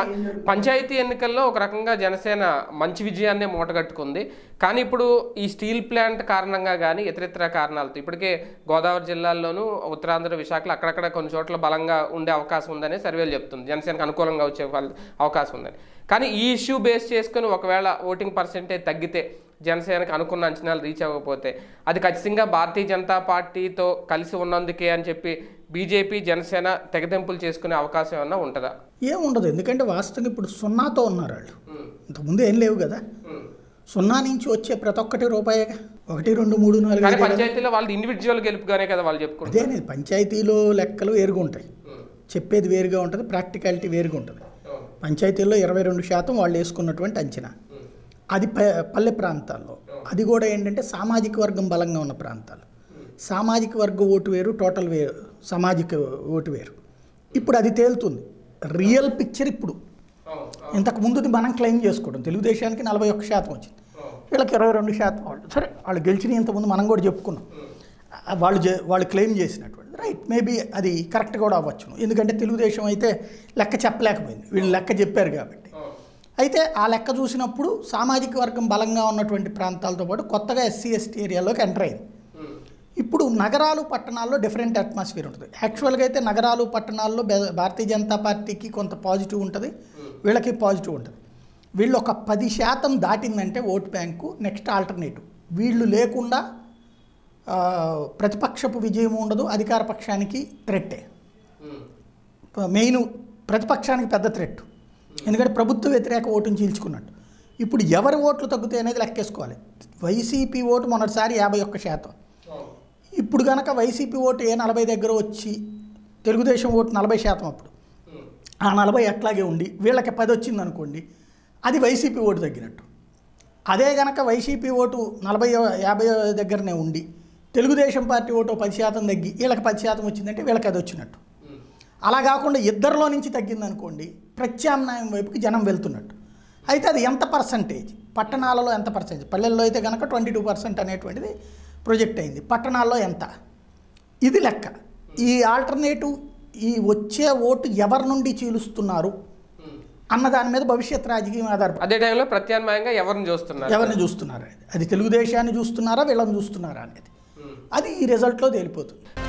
పంచాయతీ ఎన్నికల్లో ఒక రకంగా జనసేన మంచి విజయాన్నే మూటగట్టుకుంది కానీ ఇప్పుడు ఈ స్టీల్ ప్లాంట్ కారణంగా కానీ ఇతరితర కారణాలతో ఇప్పటికే గోదావరి జిల్లాల్లోనూ ఉత్తరాంధ్ర విశాఖలో అక్కడక్కడ కొన్ని చోట్ల బలంగా ఉండే అవకాశం ఉందని సర్వేలు చెప్తుంది జనసేనకు అనుకూలంగా వచ్చే ఫల- అవకాశం ఉందని కానీ ఈ ఇష్యూ బేస్ చేసుకుని ఒకవేళ ఓటింగ్ పర్సెంటేజ్ తగ్గితే జనసేనకు అనుకున్న అంచనాలు రీచ్ అవ్వకపోతే అది ఖచ్చితంగా భారతీయ జనతా పార్టీతో కలిసి ఉన్నందుకే అని చెప్పి బీజేపీ జనసేన తెగదెంపులు చేసుకునే అవకాశం ఏమన్నా ఉంటుందా ఏముండదు ఎందుకంటే వాస్తవంగా ఇప్పుడు సున్నాతో ఉన్నారు వాళ్ళు ఇంతకుముందు ఏం లేవు కదా సున్నా నుంచి వచ్చే ప్రతి ఒక్కటి రూపాయేగా ఒకటి రెండు మూడు నాలుగు కానీ ఐదు, ఏడు. పంచాయతీలో వాళ్ళు ఇండివిజువల్ గెలుపుగానే కదా వాళ్ళు చెప్పుకుంటారు అదే అనేది పంచాయతీలో లెక్కలు వేరుగా ఉంటాయి చెప్పేది వేరుగా ఉంటుంది ప్రాక్టికాలిటీ వేరుగా ఉంటుంది పంచాయతీల్లో ఇరవై రెండు శాతం వాళ్ళు వేసుకున్నటువంటి అంచనా అది ప- పల్లె ప్రాంతాల్లో అది కూడా ఏంటంటే సామాజిక వర్గం బలంగా ఉన్న ప్రాంతాలు సామాజిక వర్గ ఓటు వేరు టోటల్ వేరు సామాజిక ఓటు వేరు ఇప్పుడు అది తేలుతుంది రియల్ పిక్చర్ ఇప్పుడు ఇంతకు ముందుది మనం క్లెయిమ్ చేసుకోవడం తెలుగుదేశానికి నలభై ఒక్క శాతం వచ్చింది వీళ్ళకి ఇరవై రెండు శాతం వాళ్ళు సరే వాళ్ళు గెలిచిన ఇంతకుముందు మనం కూడా చెప్పుకున్నాం ఆ, వాళ్ళు చే- వాళ్ళు క్లెయిమ్ చేసినటువంటి రైట్ మేబీ అది కరెక్ట్ కూడా అవ్వచ్చును ఎందుకంటే తెలుగుదేశం అయితే లెక్క చెప్పలేకపోయింది వీళ్ళు లెక్క చెప్పారు కాబట్టి అయితే ఆ లెక్క చూసినప్పుడు సామాజిక వర్గం బలంగా ఉన్నటువంటి ప్రాంతాలతో పాటు కొత్తగా ఎస్సీ ఎస్టీ ఏరియాలోకి ఎంటర్ అయింది ఇప్పుడు నగరాలు పట్టణాల్లో డిఫరెంట్ అట్మాస్ఫియర్ ఉంటుంది యాక్చువల్గా అయితే నగరాలు పట్టణాల్లో బె- భారతీయ జనతా పార్టీకి కొంత పాజిటివ్ ఉంటుంది వీళ్ళకి పాజిటివ్ ఉంటుంది వీళ్ళు ఒక పది శాతం దాటిందంటే ఓట్ బ్యాంకు నెక్స్ట్ ఆల్టర్నేటివ్ వీళ్ళు లేకుండా ఆ, ప్రతిపక్షపు విజయం ఉండదు అధికార పక్షానికి థ్రెట్టే మెయిన్ ప్రతిపక్షానికి పెద్ద థ్రెట్ ఎందుకంటే ప్రభుత్వ వ్యతిరేక ఓటును చీల్చుకున్నట్టు ఇప్పుడు ఎవరి ఓట్లు తగ్గుతాయి అనేది లెక్కేసుకోవాలి వైసీపీ ఓటు మొన్నటిసారి యాభై ఒక్క శాతం ఇప్పుడు కనుక వైసీపీ ఓటు ఏ నలభై దగ్గర వచ్చి తెలుగుదేశం ఓటు నలభై శాతం అప్పుడు ఆ నలభై అట్లాగే ఉండి వీళ్ళకి పది వచ్చింది అనుకోండి అది వైసీపీ ఓటు తగ్గినట్టు అదే గనక వైసీపీ ఓటు నలభై యాభై దగ్గరనే ఉండి తెలుగుదేశం పార్టీ ఓటు పది శాతం తగ్గి వీళ్ళకి పది శాతం వచ్చిందంటే వీళ్ళకి అది వచ్చినట్టు అలా కాకుండా ఇద్దరిలో నుంచి తగ్గిందనుకోండి ప్రత్యామ్నాయం వైపుకి జనం వెళ్తున్నట్టు అయితే అది ఎంత పర్సంటేజ్ పట్టణాలలో ఎంత పర్సెంటేజ్ పల్లెల్లో అయితే కనుక ట్వంటీ టూ పర్సెంట్ అనేటువంటిది ప్రొజెక్ట్ అయింది పట్టణాల్లో ఎంత ఇది లెక్క ఈ ఆల్టర్నేటివ్ ఈ వచ్చే ఓటు ఎవరి నుండి చీలుస్తున్నారు అన్న దాని మీద భవిష్యత్ రాజకీయం ఆధారపడి అదే టైంలో ప్రత్యామ్నాయంగా ఎవరిని చూస్తున్నారు ఎవరిని చూస్తున్నారా అది తెలుగుదేశాన్ని చూస్తున్నారా వీళ్ళని చూస్తున్నారా అనేది అది ఈ రిజల్ట్లో తేలిపోతుంది